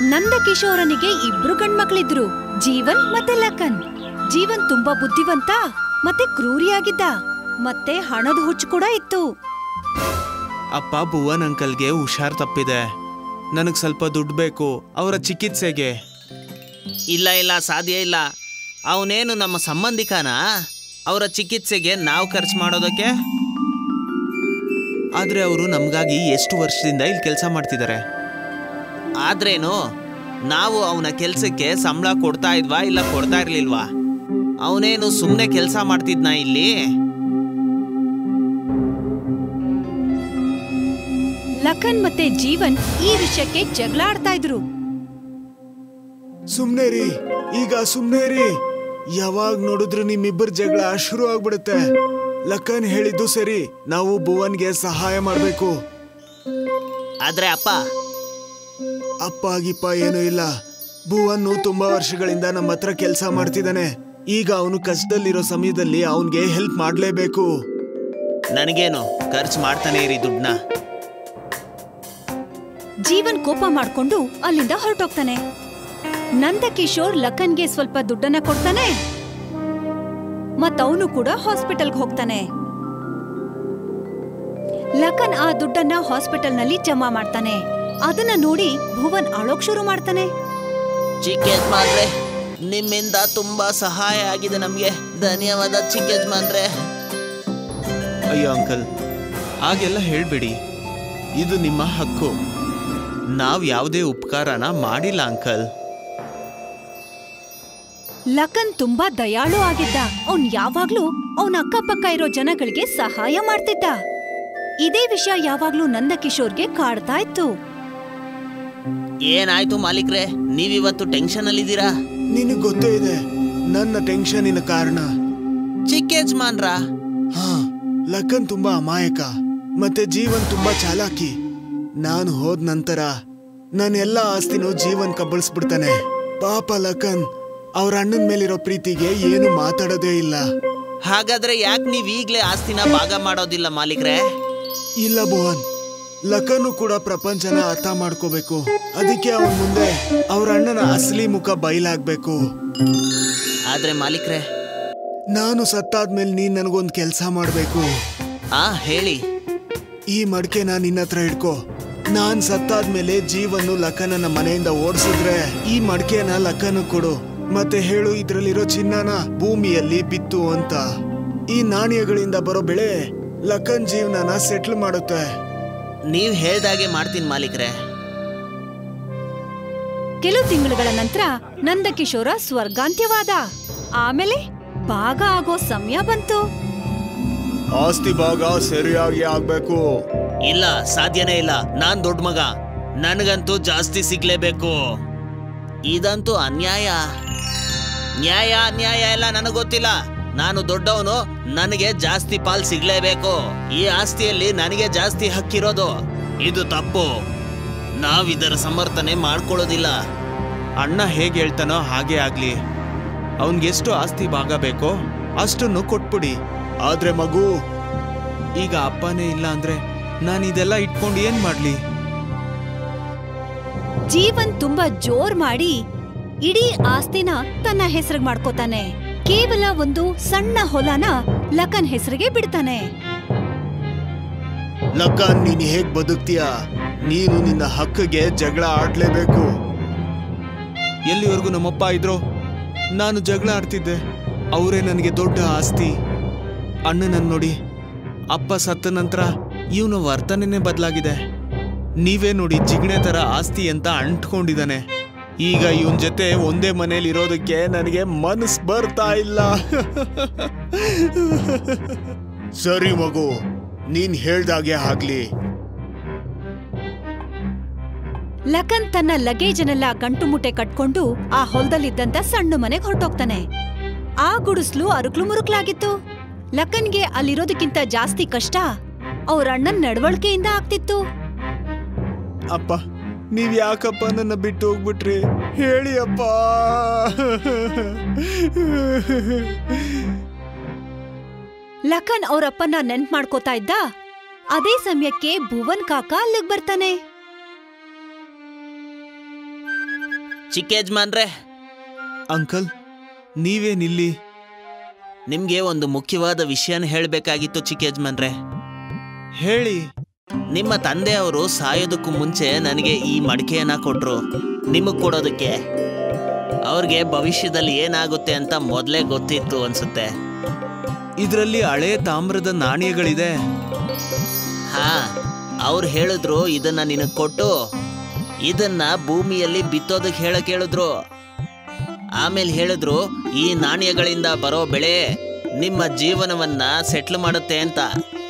ನಂದಕಿಶೋರನಿಗೆ ಇಬ್ರು ಗಂಡ್ಮಕ್ಳಿದ್ರು ಜೀವನ್ ಮತ್ತೆ ಲಖನ್ ಜೀವನ್ ತುಂಬಾ ಬುದ್ಧಿವಂತ ಮತ್ತೆ ಕ್ರೂರಿಯಾಗಿದ್ದ ಮತ್ತೆ ಹಣದ ಹುಚ್ಚು ಕೂಡ ಇತ್ತು ಅಪ್ಪ ಭುವನ್ ಅಂಕಲ್ಗೆ ಹುಷಾರ್ ತಪ್ಪಿದೆ ನನಗೆ ಸ್ವಲ್ಪ ದುಡ್ಡು ಬೇಕು ಅವರ ಚಿಕಿತ್ಸೆಗೆ ಇಲ್ಲ ಇಲ್ಲ ಸಾಧ್ಯ ಇಲ್ಲ ಅವನೇನು ನಮ್ಮ ಸಂಬಂಧಿಕನಾ ಅವರ ಚಿಕಿತ್ಸೆಗೆ ನಾವು ಖರ್ಚು ಮಾಡೋದಕ್ಕೆ ಆದ್ರೆ ಅವರು ನಮಗಾಗಿ ಎಷ್ಟು ವರ್ಷದಿಂದ ಇಲ್ಲಿ ಕೆಲಸ ಮಾಡ್ತಿದ್ದಾರೆ ಆದ್ರೇನು ನಾವು ಅವನ ಕೆಲ್ಸಕ್ಕೆ ಸಂಬಳ ಕೊಡ್ತಾ ಇದ್ವಾ ಇಲ್ಲ ಕೊಡ್ತಾ ಇರ್ಲಿಲ್ವಾ ಅವನೇನು ಸುಮ್ಮನೆ ಕೆಲಸ ಮಾಡ್ತಿದ್ನಾ ಇಲ್ಲಿ ಲಖನ್ ಮತ್ತೆ ಜೀವನ್ ಈ ವಿಷಯಕ್ಕೆ ಜಗಳ ಆಡ್ತಾ ಇದ್ರು ಸುಮ್ನೆ ರೀ ಈಗ ಸುಮ್ನೆ ರೀ ಯಾವಾಗ ನೋಡಿದ್ರು ನಿಮ್ಮಿಬ್ಬರ ಜಗಳ ಶುರು ಆಗ್ಬಿಡುತ್ತೆ ಲಖನ್ ಹೇಳಿದ್ದು ಸರಿ ನಾವು ಭುವನ್ಗೆ ಸಹಾಯ ಮಾಡ್ಬೇಕು ಆದ್ರೆ ಅಪ್ಪ ಅಪ್ಪ ಗಿಪ್ಪ ಏನೂ ಇಲ್ಲ ಭುವನ್ನು ತುಂಬಾ ವರ್ಷಗಳಿಂದ ನಮ್ಮ ಹತ್ರ ಕೆಲಸ ಮಾಡ್ತಿದ್ದಾನೆ ಈಗ ಅವನು ಕಷ್ಟದಲ್ಲಿರೋ ಸಮಯದಲ್ಲಿ ಅವನ್ಗೆ ಹೆಲ್ಪ್ ಮಾಡ್ಲೇಬೇಕು ನನಗೇನು ಖರ್ಚು ಮಾಡ್ತಾನೆ ಇರಿ ದುಡ್ಡನ್ನ ಜೀವನ್ ಕೋಪ ಮಾಡ್ಕೊಂಡು ಅಲ್ಲಿಂದ ಹೊರಟೋಗ್ತಾನೆ ನಂದಕಿಶೋರ್ ಲಖನ್ಗೆ ಸ್ವಲ್ಪ ದುಡ್ಡನ್ನ ಕೊಡ್ತಾನೆ ಮತ್ತವನು ಕೂಡ ಹಾಸ್ಪಿಟಲ್ಗೆ ಹೋಗ್ತಾನೆ ಲಖನ್ ಆ ದುಡ್ಡನ್ನ ಹಾಸ್ಪಿಟಲ್ನಲ್ಲಿ ಜಮಾ ಮಾಡ್ತಾನೆ ಅದನ್ನ ನೋಡಿ ಭುವನ್ ಅಳೋಕ್ ಶುರು ಮಾಡ್ತಾನೆ ಚಿಕ್ಕ ಯಜಮಾನ್ರೆ ನಿಮ್ಮಿಂದ ತುಂಬಾ ಸಹಾಯ ಆಗಿದೆ ನಮ್ಗೆ ಧನ್ಯವಾದ ಚಿಕ್ಕ ಯಜಮಾನ್ರೆ ಅಯ್ಯೋ ಅಂಕಲ್ ಹಾಗೆಲ್ಲ ಹೇಳ್ಬೇಡಿ ಇದು ನಿಮ್ಮ ಹಕ್ಕು ನಾವ್ ಯಾವುದೇ ಉಪಕಾರನ ಮಾಡಿಲ್ಲ ಅಂಕಲ್ ಲಖನ್ ತುಂಬಾ ದಯಾಳು ಆಗಿದ್ದ ಅವ್ನ್ ಯಾವಾಗ್ಲೂ ಅವನ ಅಕ್ಕಪಕ್ಕ ಇರೋ ಜನಗಳಿಗೆ ಸಹಾಯ ಮಾಡ್ತಿದ್ದ ಇದೇ ವಿಷಯ ಯಾವಾಗ್ಲೂ ನಂದಕಿಶೋರ್ಗೆ ಕಾಡ್ತಾ ಇತ್ತು ಏನಾಯ್ತು ಮಾಲೀಕ್ರೆ ನೀವಿವತ್ತು ಟೆನ್ಷನ್ ಅಲ್ಲಿದ್ದೀರಾ ನಿನಗ್ ಗೊತ್ತೇ ಇದೆ ನನ್ನ ಟೆನ್ಷನಿನ ಕಾರಣ ಚಿಕ್ಕ ಯಜಮಾನ್ರ ಹಾ ಲಖನ್ ತುಂಬಾ ಅಮಾಯಕ ಮತ್ತೆ ಜೀವನ್ ತುಂಬಾ ಚಾಲಾಕಿ ನಾನು ಹೋದ ನಂತರ ನನ್ನ ಎಲ್ಲ ಆಸ್ತಿನೂ ಜೀವನ್ ಕಬ್ಬಳಿಸ್ಬಿಡ್ತಾನೆ ಪಾಪ ಲಖನ್ ಅವ್ರ ಅಣ್ಣನ ಮೇಲಿರೋ ಪ್ರೀತಿಗೆ ಏನು ಮಾತಾಡೋದೇ ಇಲ್ಲ ಹಾಗಾದ್ರೆ ಯಾಕೆ ನೀವ್ ಈಗ್ಲೇ ಆಸ್ತಿನ ಭಾಗ ಮಾಡೋದಿಲ್ಲ ಮಾಲೀಕ್ರೆ ಇಲ್ಲ ಭುವನ್ ಲಖನು ಕೂಡ ಪ್ರಪಂಚನ ಅರ್ಥ ಮಾಡ್ಕೋಬೇಕು ಅದಕ್ಕೆ ಅವನ್ ಮುಂದೆ ಅವ್ರ ಅಣ್ಣನ ಅಸಲಿ ಮುಖ ಬಯಲಾಗ್ಬೇಕು ಆದ್ರೆ ಮಾಲೀಕ್ರೆ ನಾನು ಸತ್ತಾದ್ಮೇಲೆ ನೀನ್ ನನಗೊಂದ್ ಕೆಲ್ಸ ಮಾಡ್ಬೇಕು ಆ ಹೇಳಿ ಈ ಮಡ್ಕೆನ ನಿನ್ನ ಹತ್ರ ಇಟ್ಕೋ ನಾನ್ ಸತ್ತಾದ್ಮೇಲೆ ಜೀವನು ಲಖನನ ಮನೆಯಿಂದ ಓಡಿಸಿದ್ರೆ ಈ ಮಡ್ಕೆನ ಲಖನ ಕೊಡು ಮತ್ತೆ ಹೇಳು ಇದ್ರಲ್ಲಿರೋ ಚಿನ್ನನ ಭೂಮಿಯಲ್ಲಿ ಬಿತ್ತು ಅಂತ ಈ ನಾಣ್ಯಗಳಿಂದ ಬರೋ ಬೆಳೆ ಲಖನ್ ಜೀವನನ ಸೆಟ್ಲ್ ಮಾಡುತ್ತೆ ನೀವ್ ಹೇಳ್ದಾಗೆ ಮಾಡ್ತೀನಿ ಮಾಲೀಕ್ರೆ ಕೆಲವು ತಿಂಗಳುಗಳ ನಂತರ ನಂದಕಿಶೋರ ಸ್ವರ್ಗಾಂತ್ಯವಾದ ಆಮೇಲೆ ಭಾಗ ಆಗೋ ಸಮಯ ಬಂತು ಆಸ್ತಿ ಭಾಗ ಸರಿಯಾಗಿ ಆಗ್ಬೇಕು ಇಲ್ಲ ಸಾಧ್ಯನೇ ಇಲ್ಲ ನಾನ್ ದೊಡ್ಡ ಮಗ ನನಗಂತೂ ಜಾಸ್ತಿ ಸಿಗ್ಲೇಬೇಕು ಇದಂತೂ ಅನ್ಯಾಯ ನ್ಯಾಯ ಅನ್ಯಾಯ ಎಲ್ಲ ನನಗ್ ಗೊತ್ತಿಲ್ಲ ನಾನು ದೊಡ್ಡವನು ನನಗೆ ಜಾಸ್ತಿ ಪಾಲ್ ಸಿಗ್ಲೇಬೇಕು ಈ ಆಸ್ತಿಯಲ್ಲಿ ನನಗೆ ಜಾಸ್ತಿ ಹಕ್ಕಿರೋದು ಇದು ತಪ್ಪು ನಾವಿದರ ಸಮರ್ಥನೆ ಮಾಡ್ಕೊಳ್ಳೋದಿಲ್ಲ ಅಣ್ಣ ಹೇಗೆ ಹೇಳ್ತಾನೋ ಹಾಗೆ ಆಗ್ಲಿ ಅವನ್ಗೆಷ್ಟು ಆಸ್ತಿ ಭಾಗ ಬೇಕೋ ಅಷ್ಟನ್ನು ಕೊಟ್ಬಿಡಿ ಆದ್ರೆ ಮಗು ಈಗ ಅಪ್ಪನೇ ಇಲ್ಲ ಅಂದ್ರೆ ನಾನು ಇದೆಲ್ಲ ಇಟ್ಕೊಂಡು ಏನ್ ಮಾಡ್ಲಿ ಜೀವನ್ ತುಂಬಾ ಜೋರ್ ಮಾಡಿ ಇಡೀ ಆಸ್ತಿನ ತನ್ನ ಹೆಸರಿಗೆ ಮಾಡ್ಕೋತಾನೆ ಕೇವಲ ಒಂದು ಸಣ್ಣ ಹೊಲನ ಲಖನ್ ಹೆಸರಿಗೆ ಬಿಡ್ತಾನೆ ಲಖನ್ ನೀನ್ ಹೇಗ್ ಬದುಕ್ತೀಯ ನೀನು ನಿನ್ನ ಹಕ್ಕಿಗೆ ಜಗಳ ಆಡ್ಲೇಬೇಕು ಎಲ್ಲಿವರೆಗೂ ನಮ್ಮಪ್ಪ ಇದ್ರು ನಾನು ಜಗಳ ಆಡ್ತಿದ್ದೆ ಅವರೇ ನನಗೆ ದೊಡ್ಡ ಆಸ್ತಿ ಅಣ್ಣನನ್ನು ನೋಡಿ ಅಪ್ಪ ಸತ್ತ ನಂತರ ಇವನ ವರ್ತನೆನೇ ಬದಲಾಗಿದೆ ನೀವೇ ನೋಡಿ ಜಿಗಣೆ ತರ ಆಸ್ತಿ ಅಂತ ಅಂಟ್ಕೊಂಡಿದ್ದಾನೆ ಈಗ ಇವನ್ ಜೊತೆ ಒಂದೇ ಮನೇಲಿ ಇರೋದಕ್ಕೆ ನನಗೆ ಮನಸ್ ಬರ್ತಾ ಇಲ್ಲ ಸರಿ ಮಗು ನೀನ್ ಹೇಳ್ದಾಗೆ ಆಗ್ಲಿ ಲಖನ್ ತನ್ನ ಲಗೇಜನೆಲ್ಲ ಗಂಟು ಮುಟ್ಟೆ ಕಟ್ಕೊಂಡು ಆ ಹೊಲದಲ್ಲಿದ್ದಂತ ಸಣ್ಣ ಮನೆಗ್ ಹೊರಟೋಗ್ತಾನೆ ಆ ಗುಡಿಸ್ಲು ಅರುಕ್ಲು ಮುರುಕ್ಲಾಗಿತ್ತು ಲಖನ್ಗೆ ಅಲ್ಲಿರೋದಕ್ಕಿಂತ ಜಾಸ್ತಿ ಕಷ್ಟ ಅವ್ರ ಅಣ್ಣನ್ ನಡವಳಿಕೆಯಿಂದ ಆಗ್ತಿತ್ತು ಅಪ್ಪ ನೀವ್ ಯಾಕಪ್ಪ ನನ್ನ ಬಿಟ್ಟು ಹೋಗ್ಬಿಟ್ರಿ ಹೇಳಿ ಅಪ್ಪ ಲಖನ್ ಅವ್ರಪ್ಪನ ನೆನ್ಪ್ ಮಾಡ್ಕೋತಾ ಇದ್ದ ಅದೇ ಸಮಯಕ್ಕೆ ಭುವನ್ ಕಾಕ ಅಲ್ಲಿಗ್ ಬರ್ತಾನೆ ಚಿಕ್ಕ ಯಜಮಾನ್ರೆ ಅಂಕಲ್ ನೀವೇನಿಲ್ಲಿ ನಿಮ್ಗೆ ಒಂದು ಮುಖ್ಯವಾದ ವಿಷಯನ ಹೇಳಬೇಕಾಗಿತ್ತು ಚಿಕ್ಕ ಯಜಮಾನ್ರೆ ಹೇಳಿ ನಿಮ್ಮ ತಂದೆಯವರು ಸಾಯೋದಕ್ಕೂ ಮುಂಚೆ ನನಗೆ ಈ ಮಡಿಕೆಯನ್ನ ಕೊಟ್ರು ನಿಮಗ್ ಕೊಡೋದಕ್ಕೆ ಅವ್ರಿಗೆ ಭವಿಷ್ಯದಲ್ಲಿ ಏನಾಗುತ್ತೆ ಅಂತ ಮೊದಲೇ ಗೊತ್ತಿತ್ತು ಅನ್ಸುತ್ತೆ ಇದರಲ್ಲಿ ಹಳೆ ತಾಮ್ರದ ನಾಣ್ಯಗಳಿದೆ ಹಾ ಅವ್ರು ಹೇಳಿದ್ರು ಇದನ್ನ ನಿನಗ್ ಕೊಟ್ಟು ಇದನ್ನ ಭೂಮಿಯಲ್ಲಿ ಬಿತ್ತೋದಕ್ಕೆ ಹೇಳಕ್ ಹೇಳಿದ್ರು ಆಮೇಲೆ ಹೇಳಿದ್ರು ಈ ನಾಣ್ಯಗಳಿಂದ ಬರೋ ಬೆಳೆ ನಿಮ್ಮ ಜೀವನವನ್ನ ಸೆಟ್ಲ್ ಮಾಡುತ್ತೆ ಅಂತ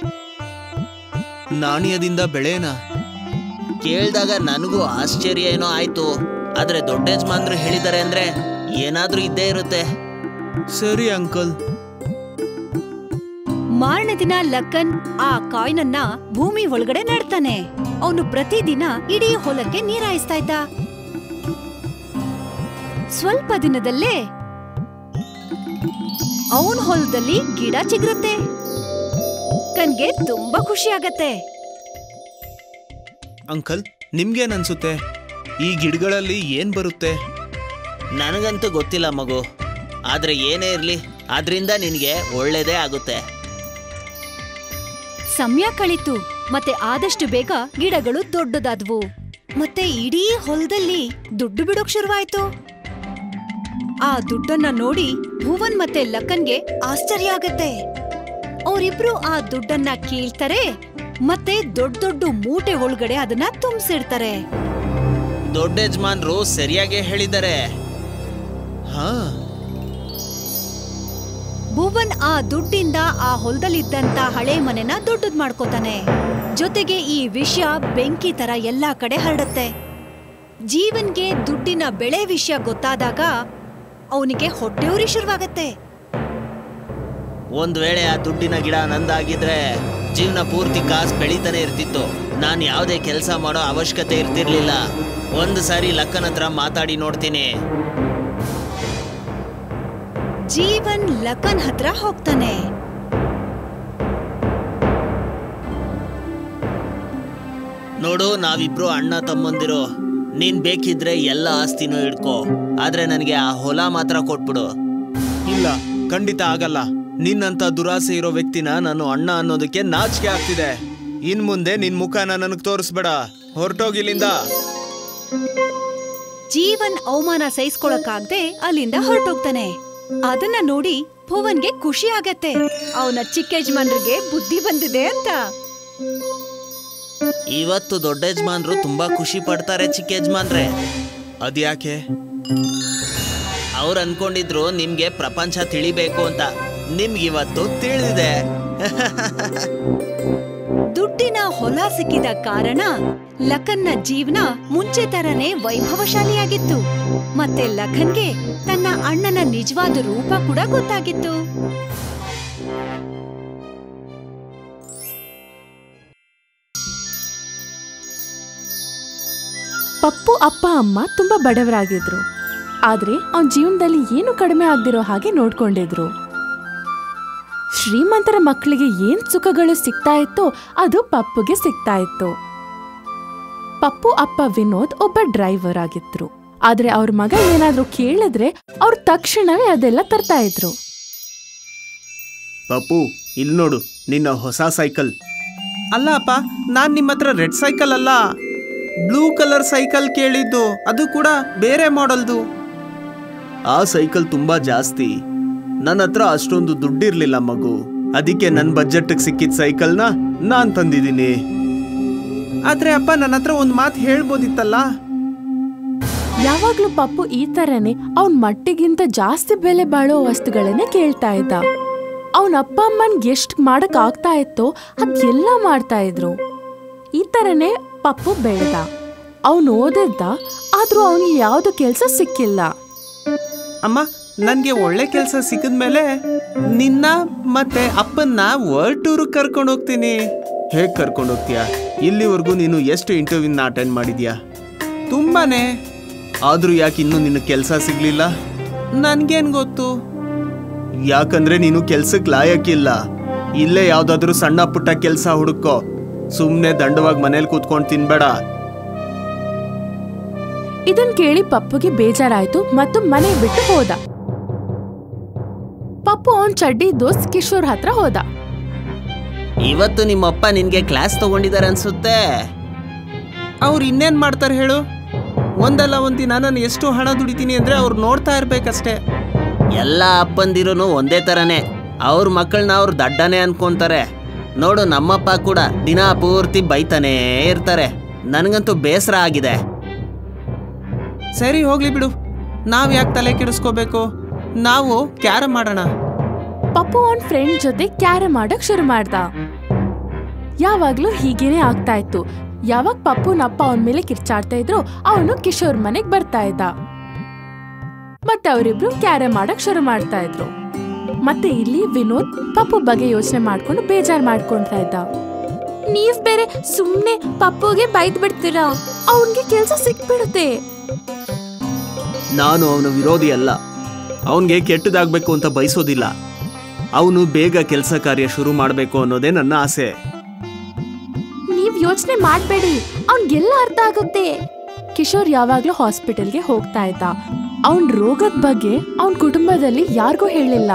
ನಾಣ್ಯದಿಂದ ಬೆಳೆನಾ ಕೇಳಿದಾಗ ನನಗೂ ಆಶ್ಚರ್ಯ ಏನೋ ಆಯ್ತು ಆದ್ರೆ ದೊಡ್ಡ ಯಜಮಾನ್ರು ಹೇಳಿದ್ದಾರೆ ಅಂದ್ರೆ ಏನಾದ್ರೂ ಇದ್ದೇ ಇರುತ್ತೆ ಸರಿ ಅಂಕಲ್ ಮಾರನೇ ದಿನ ಲಕ್ಕನ್ ಆ ಕಾಯಿನನ್ನ ಭೂಮಿ ಒಳಗಡೆ ನೆಡ್ತಾನೆ ಅವನು ಪ್ರತಿದಿನ ಇಡೀ ಹೊಲಕ್ಕೆ ನೀರಾಯಿಸ್ತಾ ಇದ್ದ ಸ್ವಲ್ಪ ದಿನದಲ್ಲೇ ಅವನ್ ಹೊಲದಲ್ಲಿ ಗಿಡ ಚಿಗುರುತ್ತೆ ಕನ್ಗೆ ತುಂಬಾ ಖುಷಿ ಆಗತ್ತೆ ಅಂಕಲ್ ನಿಮ್ಗೇನ್ ಅನ್ಸುತ್ತೆ ಈ ಗಿಡಗಳಲ್ಲಿ ಏನ್ ಬರುತ್ತೆ ನನಗಂತೂ ಗೊತ್ತಿಲ್ಲ ಮಗು ಆದ್ರೆ ಏನೇ ಇರ್ಲಿ ಅದರಿಂದ ನಿನಗೆ ಒಳ್ಳೇದೇ ಆಗುತ್ತೆ ಸಮಯ ಕಳೀತು ಮತ್ತೆ ಆದಷ್ಟು ಬೇಗ ಗಿಡಗಳು ದೊಡ್ಡದಾದ್ವು ಮತ್ತೆ ಇಡೀ ಹೊಲದಲ್ಲಿ ದುಡ್ಡು ಬಿಡೋಕ್ ಶುರುವಾಯ್ತು ಆ ದುಡ್ಡನ್ನ ನೋಡಿ ಭುವನ್ ಮತ್ತೆ ಲಕ್ಕನ್ಗೆ ಆಶ್ಚರ್ಯ ಆಗತ್ತೆ ಅವರಿಬ್ರು ಆ ದುಡ್ಡನ್ನ ಕೀಳ್ತಾರೆ ಮತ್ತೆ ದೊಡ್ಡ ದೊಡ್ಡ ಮೂಟೆ ಒಳಗಡೆ ಅದನ್ನ ತುಂಬಿಸಿಡ್ತಾರೆ ದೊಡ್ಡ ಯಜಮಾನ್ರು ಸರಿಯಾಗಿ ಹೇಳಿದ್ದಾರೆ ಹಾ ಭುವನ್ ಆ ದುಡ್ಡಿಂದ ಆ ಹೊಲದಲ್ಲಿದ್ದಂತ ಹಳೆ ಮನೆನ ದೊಡ್ಡದ್ ಮಾಡ್ಕೋತಾನೆ ಜೊತೆಗೆ ಈ ವಿಷಯ ಬೆಂಕಿ ತರ ಎಲ್ಲಾ ಕಡೆ ಹರಡುತ್ತೆ ಜೀವನ್ಗೆ ದುಡ್ಡಿನ ಬೆಳೆ ವಿಷಯ ಗೊತ್ತಾದಾಗ ಅವನಿಗೆ ಹೊಟ್ಟೆউರಿ ಶುರುವಾಗತ್ತೆ ಒಂದ್ ವೇಳೆ ಆ ದುಡ್ಡಿನ ಗಿಡ ನಂದಾಗಿದ್ರೆ ಜೀವನ ಪೂರ್ತಿ ಕಾಸು ಬೆಳೀತಾನೆ ಇರ್ತಿತ್ತು ನಾನು ಯಾವುದೇ ಕೆಲಸ ಮಾಡೋ ಅವಶ್ಯಕತೆ ಇರ್ತಿರ್ಲಿಲ್ಲ ಒಂದು ಸಾರಿ ಲಕ್ಕನ ಹತ್ರ ಮಾತಾಡಿ ನೋಡ್ತೀನಿ ಜೀವನ್ ಲಖನ್ ಹತ್ರ ಹೋಗ್ತಾನೆ ನೋಡು ನಾವಿಬ್ರು ಅಣ್ಣ ತಮ್ಮಂದಿರು ನೀನ್ ಬೇಕಿದ್ರೆ ಎಲ್ಲ ಆಸ್ತಿನೂ ಇಡ್ಕೋ ಆದ್ರೆ ನನಗೆ ಆ ಹೊಲ ಮಾತ್ರ ಕೊಟ್ಬಿಡು ಇಲ್ಲ ಖಂಡಿತ ಆಗಲ್ಲ ನಿನ್ನಂತ ದುರಾಸೆ ಇರೋ ವ್ಯಕ್ತಿನ ನಾನು ಅಣ್ಣ ಅನ್ನೋದಕ್ಕೆ ನಾಚಿಕೆ ಆಗ್ತಿದೆ ಇನ್ ಮುಂದೆ ನಿನ್ ಮುಖನ ನನಗ್ ತೋರಿಸ್ಬೇಡ ಹೊರಟೋಗಿಲ್ಲಿಂದ ಜೀವನ್ ಅವಮಾನ ಸಹಿಸ್ಕೊಳಕ್ಕಾಗ್ದೆ ಅಲ್ಲಿಂದ ಹೊರಟೋಗ್ತಾನೆ ಅದನ್ನ ನೋಡಿ ಭುವನ್ಗೆ ಖುಷಿ ಆಗತ್ತೆ ಅವನ ಚಿಕ್ಕ ಯಜಮಾನ್ರಿಗೆ ಬುದ್ಧಿ ಬಂದಿದೆ ಅಂತ ಇವತ್ತು ದೊಡ್ಡ ಯಜಮಾನ್ರು ತುಂಬಾ ಖುಷಿ ಪಡ್ತಾರೆ ಚಿಕ್ಕ ಯಜಮಾನ್ರೆ ಅದ್ಯಾಕೆ ಅವ್ರು ಅನ್ಕೊಂಡಿದ್ರು ನಿಮ್ಗೆ ಪ್ರಪಂಚ ತಿಳಿಬೇಕು ಅಂತ ನಿಮ್ಗಿವತ್ತು ತಿಳಿದಿದೆ ದುಡ್ಡಿನ ಹೊಲ ಸಿಕ್ಕಿದ ಕಾರಣ ಲಖನ್ನ ಜೀವನ ಮುಂಚೆ ತರನೇ ವೈಭವಶಾಲಿಯಾಗಿತ್ತು ಮತ್ತೆ ಲಖನ್ಗೆ ತನ್ನ ಅಣ್ಣನ ನಿಜವಾದ ರೂಪ ಕೂಡ ಗೊತ್ತಾಗಿತ್ತು ಪಪ್ಪು ಅಪ್ಪ ಅಮ್ಮ ತುಂಬಾ ಬಡವರಾಗಿದ್ರು ಆದ್ರೆ ಅವನ ಜೀವನದಲ್ಲಿ ಏನು ಕಡಿಮೆ ಆಗ್ದಿರೋ ಹಾಗೆ ನೋಡ್ಕೊಂಡಿದ್ರು ಶ್ರೀಮಂತರ ಮಕ್ಕಳಿಗೆ ಏನ್ ಸುಖಗಳು ಸಿಗ್ತಾ ಇತ್ತೋ ಅದು ಪಪ್ಪುಗೆ ಸಿಗ್ತಾ ಇತ್ತು ಪಪ್ಪು ಅಪ್ಪ ವಿನೋದ್ ಒಬ್ಬ ಡ್ರೈವರ್ ಆಗಿದ್ರು ಆದ್ರೆ ಅವ್ರ ಮಗ ಏನಾದ್ರೂ ಕೇಳಿದ್ರೆ ಅವ್ರು ತಕ್ಷಣವೇ ಅದೆಲ್ಲ ತರ್ತಾ ಇದ್ರು ಪಪ್ಪು ಇಲ್ಲಿ ನೋಡು ನಿನ್ನ ಹೊಸ ಸೈಕಲ್ ಅಲ್ಲ ಅಪ್ಪ ನಾನ್ ನಿಮ್ಮ ಹತ್ರ ರೆಡ್ ಸೈಕಲ್ ಅಲ್ಲ ಬ್ಲೂ ಕಲರ್ ಸೈಕಲ್ ಕೇಳಿದ್ದು ಅದು ಕೂಡ ಬೇರೆ ಮಾಡೆಲ್ದು ಆ ಸೈಕಲ್ ತುಂಬಾ ಜಾಸ್ತಿ ನನ್ನ ಹತ್ರ ಅಷ್ಟೊಂದು ದುಡ್ಡಿರ್ಲಿಲ್ಲ ಮಗು ಅದಕ್ಕೆ ನನ್ನ ಬಜೆಟ್ಗೆ ಸಿಕ್ಕಿದ ಸೈಕಲ್ನ ನಾನ್ ತಂದಿದ್ದೀನಿ ಆದ್ರೆ ಅಪ್ಪ ನನ್ನ ಹತ್ರ ಒಂದು ಮಾತು ಹೇಳ್ಬೋದಿತ್ತಲ್ಲ ಯಾವಾಗ್ಲೂ ಪಪ್ಪು ಈ ತರನೇ ಅವನ್ ಮಟ್ಟಿಗಿಂತ ಜಾಸ್ತಿ ಬೆಲೆ ಬಾಳೋ ವಸ್ತುಗಳನ್ನೇ ಕೇಳ್ತಾ ಇದ್ದ ಅವನ ಅಪ್ಪ ಅಮ್ಮನ್ಗೆ ಎಷ್ಟ್ ಮಾಡಕ್ ಆಗ್ತಾ ಇತ್ತೋ ಅದೆಲ್ಲ ಮಾಡ್ತಾ ಇದ್ರು ಈ ತರನೇ ಪಪ್ಪು ಬೆಳೆದ ಅವನು ಓದಿದ್ದ ಆದ್ರೂ ಅವನಿಗೆ ಯಾವ್ದು ಕೆಲ್ಸ ಸಿಕ್ಕಿಲ್ಲ ಅಮ್ಮ ನನ್ಗೆ ಒಳ್ಳೆ ಕೆಲಸ ಸಿಕ್ಕಿದ್ಮೇಲೆ ನಿನ್ನ ಮತ್ತೆ ಅಪ್ಪನ್ನ ವರ್ಲ್ಡ್ ಟೂರ್ ಕರ್ಕೊಂಡು ಹೋಗ್ತೀನಿ ಹೇಗ್ ಕರ್ಕೊಂಡು ಹೋಗ್ತೀಯಾ ಇಲ್ಲಿವರೆಗೂ ನೀನು ಎಷ್ಟು ಇಂಟರ್ವ್ಯೂನ ಅಟೆಂಡ್ ಮಾಡಿದ್ಯಾ ತುಂಬಾನೇ ಆದ್ರೂ ಯಾಕೆ ಇನ್ನೂ ನಿನ್ನ ಕೆಲಸ ಸಿಗ್ಲಿಲ್ಲ ನನ್ಗೇನ್ ಗೊತ್ತು ಯಾಕಂದ್ರೆ ನೀನು ಕೆಲ್ಸಕ್ಕೆ ಲಾಯಕ್ಕಿಲ್ಲ ಇಲ್ಲೇ ಯಾವ್ದಾದ್ರೂ ಸಣ್ಣ ಪುಟ್ಟ ಕೆಲಸ ಹುಡುಕೋ ಸುಮ್ನೆ ದಂಡವಾಗಿ ಮನೇಲಿ ಕೂತ್ಕೊಂಡು ತಿನ್ಬೇಡ ಇದನ್ ಕೇಳಿ ಪಪ್ಪುಗೆ ಬೇಜಾರಾಯ್ತು ಮತ್ತು ಮನೆ ಬಿಟ್ಟು ಹೋದ ಪಪ್ಪು ಅವನ್ ಚಡ್ಡಿ ದೋಸ್ತ್ ಕಿಶೋರ್ ಹತ್ರ ಹೋದ ಇವತ್ತು ನಿಮ್ಮಪ್ಪ ನಿನ್ಗೆ ಕ್ಲಾಸ್ ತಗೊಂಡಿದ್ದಾರೆ ಅನ್ಸುತ್ತೆ ಅವ್ರು ಇನ್ನೇನ್ ಮಾಡ್ತಾರೆ ಹೇಳು ಒಂದಲ್ಲ ಒಂದಿನ ನಾನು ಎಷ್ಟು ಹಣ ದುಡಿತೀನಿ ಅಂದ್ರೆ ಅವ್ರು ನೋಡ್ತಾ ಇರ್ಬೇಕಷ್ಟೇ ಎಲ್ಲ ಅಪ್ಪಂದಿರೂ ಒಂದೇ ಥರನೇ ಅವ್ರ ಮಕ್ಕಳನ್ನ ಅವ್ರು ದಡ್ಡನೆ ಅನ್ಕೊಂತಾರೆ ನೋಡು ನಮ್ಮಪ್ಪ ಕೂಡ ದಿನ ಪೂರ್ತಿ ಬೈತಾನೇ ಇರ್ತಾರೆ ನನಗಂತೂ ಬೇಸರ ಆಗಿದೆ ಸರಿ ಹೋಗ್ಲಿ ಬಿಡು ನಾವ್ ಯಾಕೆ ತಲೆ ಕೆಡಿಸ್ಕೋಬೇಕು ನಾವು ಕ್ಯಾರಮ್ ಮಾಡೋಣ ಪಪ್ಪು ಅವನ್ ಫ್ರೆಂಡ್ ಜೊತೆ ಕ್ಯಾರಮ್ ಆಡಕ್ ಶುರು ಮಾಡ್ದ ಯಾವಾಗ್ಲೂ ಹೀಗೇನೆ ಆಗ್ತಾ ಇತ್ತು ಯಾವಾಗ ಪಪ್ಪುನಪ್ಪ ಅವನ್ ಮೇಲೆ ಕಿರ್ಚಾಡ್ತಾ ಇದ್ರು ಅವನು ಕಿಶೋರ್ ಮನೆಗ್ ಬರ್ತಾ ಇದ್ದ ಮತ್ತೆ ಅವರಿಬ್ರು ಕ್ಯಾರಮ್ ಆಡಕ್ ಶುರು ಮಾಡ್ತಾ ಇದ್ರು ಮತ್ತೆ ಇಲ್ಲಿ ವಿನೋದ್ ಪಪ್ಪು ಬಗ್ಗೆ ಯೋಚನೆ ಮಾಡ್ಕೊಂಡು ಬೇಜಾರ್ ಮಾಡ್ಕೊಂತಾ ಇದ್ದ ನೀವ್ ಬೇರೆ ಸುಮ್ನೆ ಪಪ್ಪುಗೆ ಬೈದ್ ಬಿಡ್ತೀರಾ ಅವನ್ಗೆ ಕೆಲ್ಸ ಸಿಕ್ಬಿಡುತ್ತೆ ನಾನು ಅವನ ವಿರೋಧಿ ಅಲ್ಲ ಅವನಿಗೆ ಕೆಟ್ಟದಾಗಬೇಕು ಅಂತ ಬಯಸೋದಿಲ್ಲ ಅವನು ಬೇಗ ಕೆಲಸ ಕಾರ್ಯ ಶುರು ಮಾಡಬೇಕು ಅನ್ನೋದೇ ನನ್ನ ಆಸೆ ನೀವ್ ಯೋಚನೆ ಮಾಡ್ಬೇಡಿ ಅವ್ನ್ಗೆಲ್ಲ ಅರ್ಥ ಆಗುತ್ತೆ ಕಿಶೋರ್ ಯಾವಾಗ್ಲೂ ಹಾಸ್ಪಿಟಲ್ಗೆ ಹೋಗ್ತಾ ಇದ್ದ ಅವನ್ ರೋಗದ ಬಗ್ಗೆ ಅವನ್ ಕುಟುಂಬದಲ್ಲಿ ಯಾರಿಗೂ ಹೇಳಿಲ್ಲ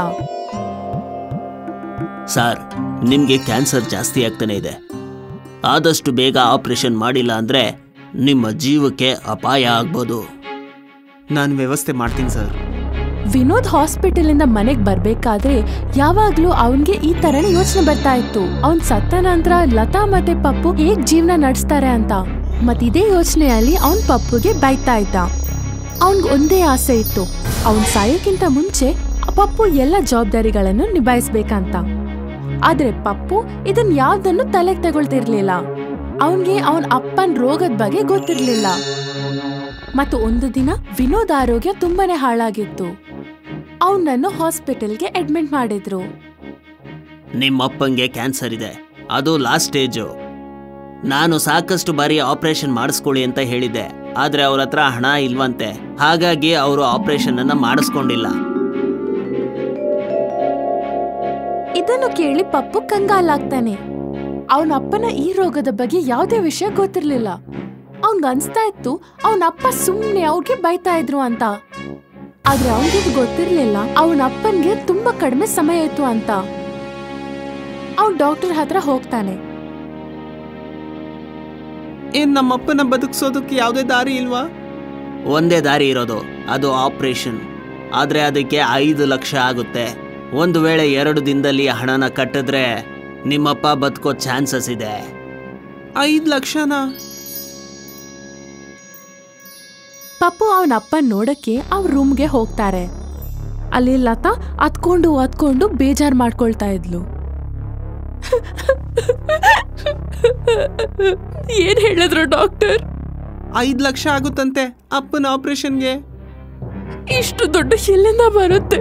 ಸರ್ ನಿಮಗೆ ಕ್ಯಾನ್ಸರ್ ಜಾಸ್ತಿ ಆಗ್ತಾನೆ ಇದೆ ಆದಷ್ಟು ಬೇಗ ಆಪರೇಷನ್ ಮಾಡಿಲ್ಲ ಅಂದರೆ ನಿಮ್ಮ ಜೀವಕ್ಕೆ ಅಪಾಯ ಆಗ್ಬೋದು ನಾನು ವ್ಯವಸ್ಥೆ ಮಾಡ್ತೀನಿ ಸರ್ ವಿನೋದ್ ಹಾಸ್ಪಿಟಲ್ ಇಂದ ಮನೆಗ್ ಬರ್ಬೇಕಾದ್ರೆ ಯಾವಾಗ್ಲೂ ಅವನ್ಗೆ ಈ ತರನೇ ಯೋಚನೆ ಬರ್ತಾ ಇತ್ತು ಅವನ್ ಸತ್ತ ನಂತರ ಲತಾ ಮತ್ತೆ ಪಪ್ಪು ಹೇಗ್ ಜೀವನ ನಡೆಸ್ತಾರೆ ಅಂತ ಮತ್ ಇದೇ ಯೋಚನೆಯಲ್ಲಿ ಅವನ್ ಪಪ್ಪುಗೆ ಬೈತಾ ಇದ್ದ ಅವನ್ಗ್ ಒಂದೇ ಆಸೆ ಇತ್ತು ಅವನ್ ಸಾಯೋಕ್ಕಿಂತ ಮುಂಚೆ ಪಪ್ಪು ಎಲ್ಲ ಜವಾಬ್ದಾರಿಗಳನ್ನು ನಿಭಾಯಿಸ್ಬೇಕಂತ ಆದ್ರೆ ಪಪ್ಪು ಇದನ್ ಯಾವ್ದನ್ನು ತಲೆಗ್ ತಗೊಳ್ತಿರ್ಲಿಲ್ಲ ಅವನ್ಗೆ ಅವನ್ ಅಪ್ಪನ್ ರೋಗದ ಬಗ್ಗೆ ಗೊತ್ತಿರ್ಲಿಲ್ಲ ಮತ್ತು ಒಂದು ದಿನ ವಿನೋದ್ ಆರೋಗ್ಯ ತುಂಬಾನೇ ಹಾಳಾಗಿತ್ತು ಅವನನ್ನು ಹಾಸ್ಪಿಟಲ್ಗೆ ಅಡ್ಮಿಟ್ ಮಾಡಿದ್ರು ನಿಮ್ಮಪ್ಪಂಗೆ ಕ್ಯಾನ್ಸರ್ ಇದೆ ಅದು ಲಾಸ್ಟ್ ಸ್ಟೇಜು ನಾನು ಸಾಕಷ್ಟು ಬಾರಿ ಆಪರೇಷನ್ ಮಾಡಿಸ್ಕೊಳ್ಳಿ ಅಂತ ಹೇಳಿದ್ದೆ ಆದ್ರೆ ಅವ್ರ ಹತ್ರ ಹಣ ಇಲ್ವಂತೆ ಹಾಗಾಗಿ ಅವರು ಆಪರೇಷನ್ ಅನ್ನ ಮಾಡಿಸ್ಕೊಂಡಿಲ್ಲ ಇದನ್ನು ಕೇಳಿ ಪಪ್ಪು ಕಂಗಾಲಾಗ್ತಾನೆ ಅವನ ಅಪ್ಪನ ಈ ರೋಗದ ಬಗ್ಗೆ ಯಾವುದೇ ವಿಷಯ ಗೊತ್ತಿರ್ಲಿಲ್ಲ ಅವನ್ಗ ಅನ್ಸ್ತಾ ಇತ್ತು ಅವನ ಅಪ್ಪ ಸುಮ್ನೆ ಅವ್ರಿಗೆ ಬೈತಾ ಇದ್ರು ಅಂತ ಆದ್ರೆ ಅವನಿಗೆ ಗೊತ್ತಿರ್ಲಿಲ್ಲ ಅವನ ಅಪ್ಪನ್ಗೆ ತುಂಬಾ ಕಡಿಮೆ ಸಮಯ ಇತ್ತು ಅಂತ ಅವನ್ ಡಾಕ್ಟರ್ ಹತ್ರ ಹೋಗ್ತಾನೆ ಏನ್ ನಮ್ಮಪ್ಪನ ಬದುಕಿಸೋದಕ್ಕೆ ಯಾವುದೇ ದಾರಿ ಇಲ್ವಾ ಒಂದೇ ದಾರಿ ಇರೋದು ಅದು ಆಪರೇಷನ್ ಆದ್ರೆ ಅದಕ್ಕೆ ಐದು ಲಕ್ಷ ಆಗುತ್ತೆ ಒಂದು ವೇಳೆ ಎರಡು ದಿನದಲ್ಲಿ ಹಣನ ಕಟ್ಟಿದ್ರೆ ನಿಮ್ಮಪ್ಪ ಬದುಕೋ ಚಾನ್ಸಸ್ ಇದೆ ಐದ್ ಲಕ್ಷನಾ ಪಪ್ಪು ಅವನ ಅಪ್ಪ ನೋಡಕ್ಕೆ ಅವ್ರ ರೂಮ್ಗೆ ಹೋಗ್ತಾರೆ ಅಲ್ಲಿ ಲತಾ ಅತ್ಕೊಂಡು ಅತ್ಕೊಂಡು ಬೇಜಾರ್ ಮಾಡ್ಕೊಳ್ತಾ ಇದ್ಲು ಏನ್ ಹೇಳಿದ್ರು ಡಾಕ್ಟರ್ ಐದ್ ಲಕ್ಷ ಆಗುತ್ತಂತೆ ಅಪ್ಪನ ಆಪರೇಷನ್ಗೆ ಇಷ್ಟು ದುಡ್ಡು ಎಲ್ಲಿಂದ ಬರುತ್ತೆ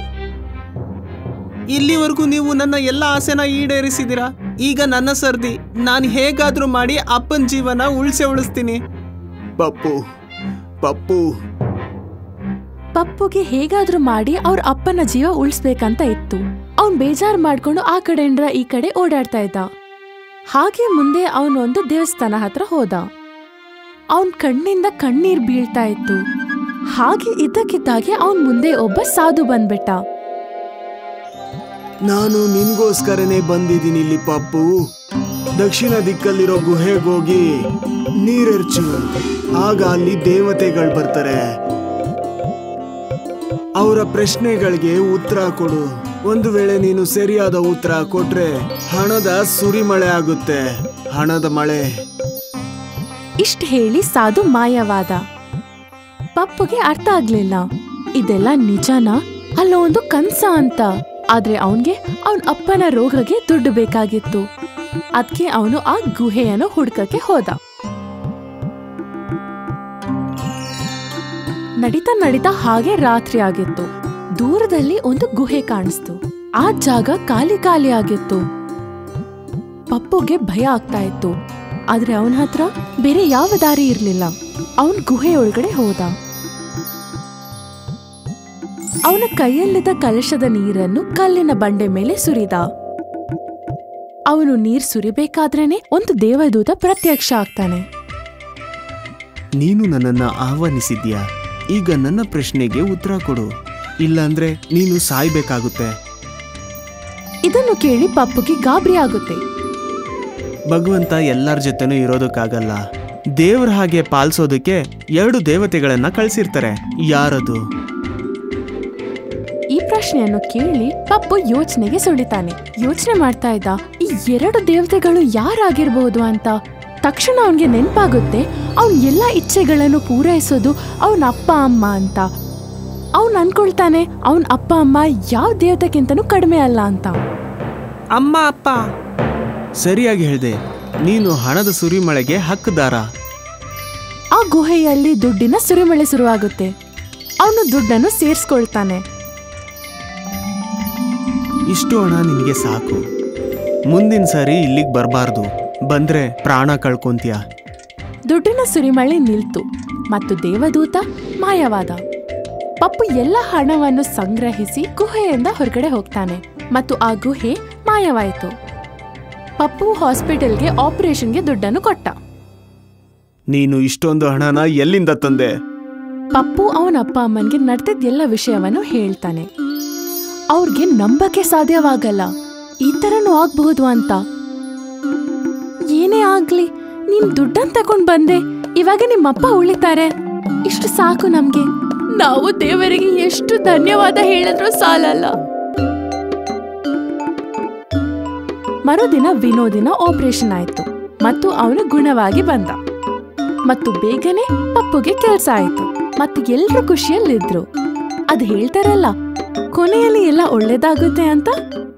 ಇಲ್ಲಿವರೆಗೂ ನೀವು ನನ್ನ ಎಲ್ಲ ಆಸೆನ ಈಡೇರಿಸಿದ್ದೀರಾ ಈಗ ನನ್ನ ಸರ್ದಿ ನಾನು ಹೇಗಾದ್ರೂ ಮಾಡಿ ಅಪ್ಪನ ಜೀವನ ಉಳಿಸೆ ಉಳಿಸ್ತೀನಿ ಪಪ್ಪು ಪಪ್ಪು ಪಪ್ಪುಗೆ ಹೇಗಾದ್ರೂ ಮಾಡಿ ಅವ್ರ ಅಪ್ಪನ ಜೀವ ಉಳಿಸ್ಬೇಕಂತ ಇತ್ತು ಅವ್ನ್ ಬೇಜಾರ್ ಮಾಡ್ಕೊಂಡು ಆ ಕಡೆಯಿಂದ ಈ ಕಡೆ ಓಡಾಡ್ತಾ ಇದ್ದ ಹಾಗೆ ಮುಂದೆ ಅವನು ಒಂದು ದೇವಸ್ಥಾನ ಹತ್ರ ಹೋದ ಅವನ್ ಕಣ್ಣಿಂದ ಕಣ್ಣೀರ್ ಬೀಳ್ತಾ ಇತ್ತು ಹಾಗೆ ಇದ್ದಕ್ಕಿದ್ದಾಗೆ ಅವನ್ ಮುಂದೆ ಒಬ್ಬ ಸಾಧು ಬಂದ್ಬಿಟ್ಟ ನಾನು ನಿನ್ಗೋಸ್ಕರನೇ ಬಂದಿದ್ದೀನಿ ಇಲ್ಲಿ ಪಪ್ಪು ದಕ್ಷಿಣ ದಿಕ್ಕಲ್ಲಿರೋ ಗುಹೆಗೆ ಹೋಗಿ ನೀರೆರ್ಚು ಆಗ ಅಲ್ಲಿ ದೇವತೆಗಳು ಬರ್ತಾರೆ ಅವರ ಪ್ರಶ್ನೆಗಳಿಗೆ ಉತ್ತರ ಕೊಡು ಒಂದು ವೇಳೆ ನೀನು ಸರಿಯಾದ ಉತ್ತರ ಕೊಟ್ರೆ ಹಣದ ಸುರಿಮಳೆ ಆಗುತ್ತೆ ಹಣದ ಮಳೆ ಇಷ್ಟ ಹೇಳಿ ಸಾಧು ಮಾಯವಾದ ಪಪ್ಪುಗೆ ಅರ್ಥ ಆಗ್ಲಿಲ್ಲ ಇದೆಲ್ಲ ನಿಜನಾ ಅಲ್ಲ ಒಂದು ಕನ್ಸ ಅಂತ ಆದ್ರೆ ಅವನ್ಗೆ ಅವನ್ ಅಪ್ಪನ ರೋಗಕ್ಕೆ ದುಡ್ಡು ಬೇಕಾಗಿತ್ತು ಅದ್ಕೆ ಅವನು ಆ ಗುಹೆಯನ್ನು ಹುಡ್ಕಕ್ಕೆ ಹೋದ ನಡಿತಾ ನಡಿತಾ ಹಾಗೆ ರಾತ್ರಿ ಆಗಿತ್ತು ದೂರದಲ್ಲಿ ಒಂದು ಗುಹೆ ಕಾಣಿಸ್ತು ಆ ಜಾಗ ಖಾಲಿ ಖಾಲಿ ಆಗಿತ್ತು ಪಪ್ಪುಗೆ ಭಯ ಆಗ್ತಾ ಇತ್ತು ಆದ್ರೆ ಅವನ ಹತ್ರ ಬೇರೆ ಯಾವ ದಾರಿ ಇರ್ಲಿಲ್ಲ ಅವನ್ ಗುಹೆ ಒಳಗಡೆ ಹೋದ ಅವನ ಕೈಯಲ್ಲಿದ್ದ ಕಲಶದ ನೀರನ್ನು ಕಲ್ಲಿನ ಬಂಡೆ ಮೇಲೆ ಸುರಿದ ಅವನು ನೀರ್ ಸುರಿಬೇಕಾದ್ರೇನೆ ಒಂದು ದೇವದೂತ ಪ್ರತ್ಯಕ್ಷ ಆಗ್ತಾನೆ ನೀನು ನನ್ನನ್ನ ಆಹ್ವಾನಿಸಿದ್ಯಾ ಈಗ ನನ್ನ ಪ್ರಶ್ನೆಗೆ ಉತ್ತರ ಕೊಡು ಇಲ್ಲಾಂದ್ರೆ ನೀನು ಸಾಯ್ಬೇಕಾಗುತ್ತೆ ಇದನ್ನು ಕೇಳಿ ಪಪ್ಪುಗೆ ಗಾಬರಿ ಆಗುತ್ತೆ ಭಗವಂತ ಎಲ್ಲರ ಜೊತೆನೂ ಇರೋದಕ್ಕಾಗಲ್ಲ ದೇವ್ರ ಹಾಗೆ ಪಾಲಿಸೋದಕ್ಕೆ ಎರಡು ದೇವತೆಗಳನ್ನ ಕಳ್ಸಿರ್ತಾರೆ ಯಾರದು ಈ ಪ್ರಶ್ನೆಯನ್ನು ಕೇಳಿ ಪಪ್ಪು ಯೋಚನೆಗೆ ಸುಳಿತಾನೆ ಯೋಚನೆ ಮಾಡ್ತಾ ಇದ್ದ ಈ ಎರಡು ದೇವತೆಗಳು ಯಾರಾಗಿರ್ಬಹುದು ಅಂತ ತಕ್ಷಣ ಅವನ್ಗೆ ನೆನ್ಪಾಗುತ್ತೆ ಅವನ್ ಎಲ್ಲ ಇಚ್ಛೆಗಳನ್ನು ಪೂರೈಸೋದು ಅವನ ಅಪ್ಪ ಅಮ್ಮ ಅಂತ ಅವನ್ ಅನ್ಕೊಳ್ತಾನೆ ಅವನ್ ಅಪ್ಪ ಅಮ್ಮ ಯಾವ ದೇವತೆಗಿಂತನೂ ಕಡಿಮೆ ಅಲ್ಲ ಅಂತ ಅಮ್ಮ ಅಪ್ಪ ಸರಿಯಾಗಿ ಹೇಳ್ದೆ ನೀನು ಹಣದ ಸುರಿಮಳೆಗೆ ಹಕ್ಕದಾರ ಆ ಗುಹೆಯಲ್ಲಿ ದುಡ್ಡಿನ ಸುರಿಮಳೆ ಶುರುವಾಗುತ್ತೆ ಅವನು ದುಡ್ಡನ್ನು ಸೇರಿಸ್ಕೊಳ್ತಾನೆ ಇಷ್ಟು ಹಣ ನಿನಗೆ ಸಾಕು ಮುಂದಿನ ಸಾರಿ ಇಲ್ಲಿಗೆ ಬರಬಾರ್ದು ಬಂದ್ರೆ ಪ್ರಾಣ ಕಳ್ಕೊಂತೀಯ ದುಡ್ಡಿನ ಸುರಿಮಳೆ ನಿಲ್ತು ಮತ್ತು ದೇವದೂತ ಮಾಯವಾದ ಪಪ್ಪು ಎಲ್ಲ ಹಣವನ್ನು ಸಂಗ್ರಹಿಸಿ ಗುಹೆಯಿಂದ ಹೊರಗಡೆ ಹೋಗ್ತಾನೆ ಮತ್ತು ಆ ಗುಹೆ ಮಾಯವಾಯಿತು ಪಪ್ಪು ಹಾಸ್ಪಿಟಲ್ಗೆ ಆಪರೇಷನ್ಗೆ ದುಡ್ಡನ್ನು ಕೊಟ್ಟ ನೀನು ಇಷ್ಟೊಂದು ಹಣನ ಎಲ್ಲಿಂದ ತಂದೆ ಪಪ್ಪು ಅವನ ಅಪ್ಪ ಅಮ್ಮನ್ಗೆ ನಡೆದಿದ್ದ ಎಲ್ಲ ವಿಷಯವನ್ನು ಹೇಳ್ತಾನೆ ಅವ್ರಿಗೆ ನಂಬಕ್ಕೆ ಸಾಧ್ಯವಾಗಲ್ಲ ಈ ಥರನೂ ಆಗ್ಬಹುದು ಅಂತ ಏನೇ ಆಗ್ಲಿ ನೀನ್ ದುಡ್ಡನ್ ತಕೊಂಡ್ ಬಂದೆ ಇವಾಗ ನಿಮ್ಮಪ್ಪ ಉಳಿತಾರೆ ಇಷ್ಟು ಸಾಕು ನಮ್ಗೆ ನಾವು ದೇವರಿಗೆ ಎಷ್ಟು ಧನ್ಯವಾದ ಹೇಳಿದ್ರೂ ಸಾಲಲ್ಲ ಮರುದಿನ ವಿನೋದಿನ ಆಪರೇಷನ್ ಆಯ್ತು ಮತ್ತು ಅವನು ಗುಣವಾಗಿ ಬಂದ ಮತ್ತು ಬೇಗನೆ ಪಪ್ಪುಗೆ ಕೆಲಸ ಆಯ್ತು ಮತ್ತು ಎಲ್ರೂ ಖುಷಿಯಲ್ಲಿದ್ರು ಅದ್ ಹೇಳ್ತಾರಲ್ಲ ಕೊನೆಯಲ್ಲಿ ಎಲ್ಲ ಒಳ್ಳೇದಾಗುತ್ತೆ ಅಂತ